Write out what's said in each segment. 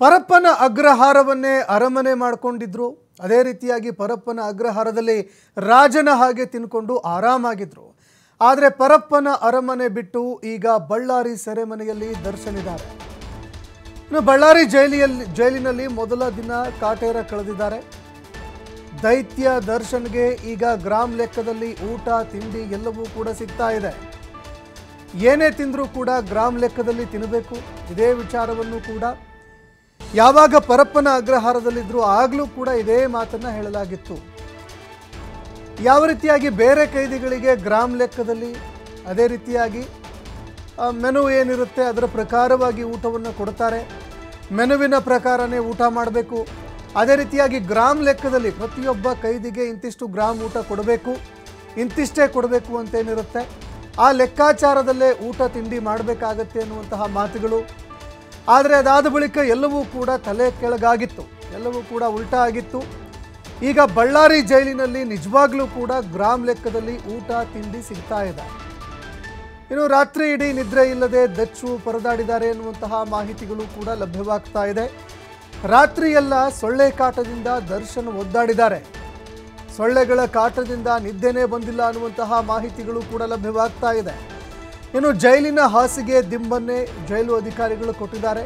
ಪರಪ್ಪನ ಅಗ್ರಹಾರವನ್ನೇ ಅರಮನೆ ಮಾಡಿಕೊಂಡಿದ್ರು ಅದೇ ರೀತಿಯಾಗಿ ಪರಪ್ಪನ ಅಗ್ರಹಾರದಲ್ಲಿ ರಾಜನ ಹಾಗೆ ತಿನ್ಕೊಂಡು ಆರಾಮಾಗಿದ್ರು ಆದರೆ ಪರಪ್ಪನ ಅರಮನೆ ಬಿಟ್ಟು ಈಗ ಬಳ್ಳಾರಿ ಸೆರೆಮನೆಯಲ್ಲಿ ದರ್ಶನಿದ್ದಾರೆ ಇನ್ನು ಬಳ್ಳಾರಿ ಜೈಲಿಯಲ್ಲಿ ಜೈಲಿನಲ್ಲಿ ಮೊದಲ ದಿನ ಕಾಟೇರ ಕಳೆದಿದ್ದಾರೆ ದೈತ್ಯ ದರ್ಶನ್ಗೆ ಈಗ ಗ್ರಾಮ್ ಲೆಕ್ಕದಲ್ಲಿ ಊಟ ತಿಂಡಿ ಎಲ್ಲವೂ ಕೂಡ ಸಿಗ್ತಾ ಇದೆ ಏನೇ ತಿಂದರೂ ಕೂಡ ಗ್ರಾಮ್ ಲೆಕ್ಕದಲ್ಲಿ ತಿನ್ನಬೇಕು ಇದೇ ವಿಚಾರವನ್ನು ಕೂಡ ಯಾವಾಗ ಪರಪ್ಪನ ಅಗ್ರಹಾರದಲ್ಲಿದ್ದರೂ ಆಗಲೂ ಕೂಡ ಇದೇ ಮಾತನ್ನು ಹೇಳಲಾಗಿತ್ತು ಯಾವ ರೀತಿಯಾಗಿ ಬೇರೆ ಕೈದಿಗಳಿಗೆ ಗ್ರಾಮ್ ಲೆಕ್ಕದಲ್ಲಿ ಅದೇ ರೀತಿಯಾಗಿ ಆ, ಮೆನು ಏನಿರುತ್ತೆ ಅದರ ಪ್ರಕಾರವಾಗಿ ಊಟವನ್ನು ಕೊಡ್ತಾರೆ ಮೆನುವಿನ ಪ್ರಕಾರನೇ ಊಟ ಮಾಡಬೇಕು ಅದೇ ರೀತಿಯಾಗಿ ಗ್ರಾಮ್ ಲೆಕ್ಕದಲ್ಲಿ ಪ್ರತಿಯೊಬ್ಬ ಕೈದಿಗೆ ಇಂತಿಷ್ಟು ಗ್ರಾಮ್ ಊಟ ಕೊಡಬೇಕು ಇಂತಿಷ್ಟೇ ಕೊಡಬೇಕು ಅಂತೇನಿರುತ್ತೆ ಆ ಲೆಕ್ಕಾಚಾರದಲ್ಲೇ ಊಟ ತಿಂಡಿ ಮಾಡಬೇಕಾಗತ್ತೆ ಅನ್ನುವಂತಹ ಮಾತುಗಳು ಆದರೆ ಅದಾದ ಬಳಿಕ ಎಲ್ಲವೂ ಕೂಡ ತಲೆ ಕೆಳಗಾಗಿತ್ತು ಎಲ್ಲವೂ ಕೂಡ ಉಲ್ಟಾ ಆಗಿತ್ತು ಈಗ ಬಳ್ಳಾರಿ ಜೈಲಿನಲ್ಲಿ ನಿಜವಾಗ್ಲೂ ಕೂಡ ಗ್ರಾಮ್ ಲೆಕ್ಕದಲ್ಲಿ ಊಟ ತಿಂಡಿ ಸಿಗ್ತಾ ಇದೆ ಇನ್ನು ರಾತ್ರಿ ಇಡೀ ನಿದ್ರೆ ಇಲ್ಲದೆ ದಚ್ಚು ಪರದಾಡಿದ್ದಾರೆ ಎನ್ನುವಂತಹ ಮಾಹಿತಿಗಳು ಕೂಡ ಲಭ್ಯವಾಗ್ತಾ ಇದೆ ರಾತ್ರಿಯೆಲ್ಲ ಸೊಳ್ಳೆ ಕಾಟದಿಂದ ದರ್ಶನ್ ಒದ್ದಾಡಿದ್ದಾರೆ ಸೊಳ್ಳೆಗಳ ಕಾಟದಿಂದ ನಿದ್ದೆನೇ ಬಂದಿಲ್ಲ ಅನ್ನುವಂತಹ ಮಾಹಿತಿಗಳು ಕೂಡ ಲಭ್ಯವಾಗ್ತಾ ಇದೆ ಇನ್ನು ಜೈಲಿನ ಹಾಸಿಗೆ ದಿಂಬನ್ನೇ ಜೈಲು ಅಧಿಕಾರಿಗಳು ಕೊಟ್ಟಿದ್ದಾರೆ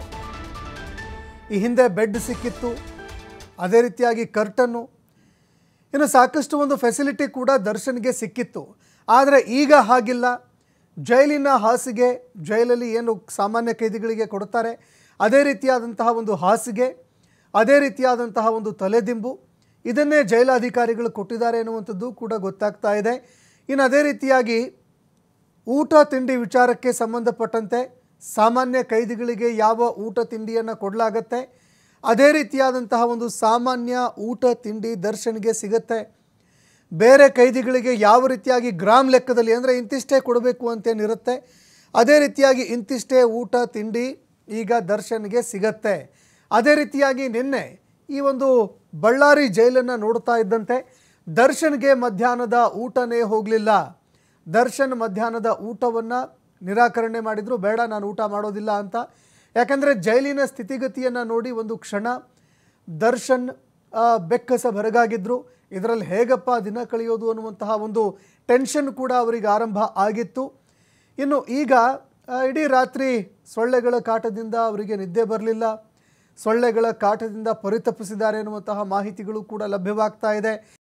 ಈ ಹಿಂದೆ ಬೆಡ್ ಸಿಕ್ಕಿತ್ತು ಅದೇ ರೀತಿಯಾಗಿ ಕರ್ಟನ್ನು ಇನ್ನು ಸಾಕಷ್ಟು ಒಂದು ಫೆಸಿಲಿಟಿ ಕೂಡ ದರ್ಶನ್ಗೆ ಸಿಕ್ಕಿತ್ತು ಆದರೆ ಈಗ ಹಾಗಿಲ್ಲ ಜೈಲಿನ ಹಾಸಿಗೆ ಜೈಲಲ್ಲಿ ಏನು ಸಾಮಾನ್ಯ ಕೈದಿಗಳಿಗೆ ಕೊಡ್ತಾರೆ ಅದೇ ರೀತಿಯಾದಂತಹ ಒಂದು ಹಾಸಿಗೆ ಅದೇ ರೀತಿಯಾದಂತಹ ಒಂದು ತಲೆದಿಂಬು ಇದನ್ನೇ ಜೈಲಾಧಿಕಾರಿಗಳು ಕೊಟ್ಟಿದ್ದಾರೆ ಎನ್ನುವಂಥದ್ದು ಕೂಡ ಗೊತ್ತಾಗ್ತಾ ಇದೆ ಇನ್ನು ಅದೇ ರೀತಿಯಾಗಿ ಊಟ ತಿಂಡಿ ವಿಚಾರಕ್ಕೆ ಸಂಬಂಧಪಟ್ಟಂತೆ ಸಾಮಾನ್ಯ ಕೈದಿಗಳಿಗೆ ಯಾವ ಊಟ ತಿಂಡಿಯನ್ನು ಕೊಡಲಾಗತ್ತೆ ಅದೇ ರೀತಿಯಾದಂತಹ ಒಂದು ಸಾಮಾನ್ಯ ಊಟ ತಿಂಡಿ ದರ್ಶನ್ಗೆ ಸಿಗುತ್ತೆ ಬೇರೆ ಕೈದಿಗಳಿಗೆ ಯಾವ ರೀತಿಯಾಗಿ ಗ್ರಾಮ್ ಲೆಕ್ಕದಲ್ಲಿ ಅಂದರೆ ಇಂತಿಷ್ಟೇ ಕೊಡಬೇಕು ಅಂತೇನಿರುತ್ತೆ ಅದೇ ರೀತಿಯಾಗಿ ಇಂತಿಷ್ಟೇ ಊಟ ತಿಂಡಿ ಈಗ ದರ್ಶನ್ಗೆ ಸಿಗತ್ತೆ ಅದೇ ರೀತಿಯಾಗಿ ನಿನ್ನೆ ಈ ಒಂದು ಬಳ್ಳಾರಿ ಜೈಲನ್ನು ನೋಡ್ತಾ ಇದ್ದಂತೆ ದರ್ಶನ್ಗೆ ಮಧ್ಯಾಹ್ನದ ಊಟನೇ ಹೋಗಲಿಲ್ಲ ದರ್ಶನ್ ಮಧ್ಯಾಹ್ನದ ಊಟವನ್ನು ನಿರಾಕರಣೆ ಮಾಡಿದರು ಬೇಡ ನಾನು ಊಟ ಮಾಡೋದಿಲ್ಲ ಅಂತ ಯಾಕಂದರೆ ಜೈಲಿನ ಸ್ಥಿತಿಗತಿಯನ್ನು ನೋಡಿ ಒಂದು ಕ್ಷಣ ದರ್ಶನ್ ಆ, ಬೆಕ್ಕಸ ಬರಗಾಗಿದ್ದರು ಇದರಲ್ಲಿ ಹೇಗಪ್ಪ ದಿನ ಕಳೆಯೋದು ಅನ್ನುವಂತಹ ಒಂದು ಟೆನ್ಷನ್ ಕೂಡ ಅವರಿಗೆ ಆರಂಭ ಆಗಿತ್ತು ಇನ್ನು ಈಗ ಆ, ಇಡೀ ರಾತ್ರಿ ಸೊಳ್ಳೆಗಳ ಕಾಟದಿಂದ ಅವರಿಗೆ ನಿದ್ದೆ ಬರಲಿಲ್ಲ ಸೊಳ್ಳೆಗಳ ಕಾಟದಿಂದ ಪರಿತಪಿಸಿದ್ದಾರೆ ಎನ್ನುವಂತಹ ಮಾಹಿತಿಗಳು ಕೂಡ ಲಭ್ಯವಾಗ್ತಾ ಇದೆ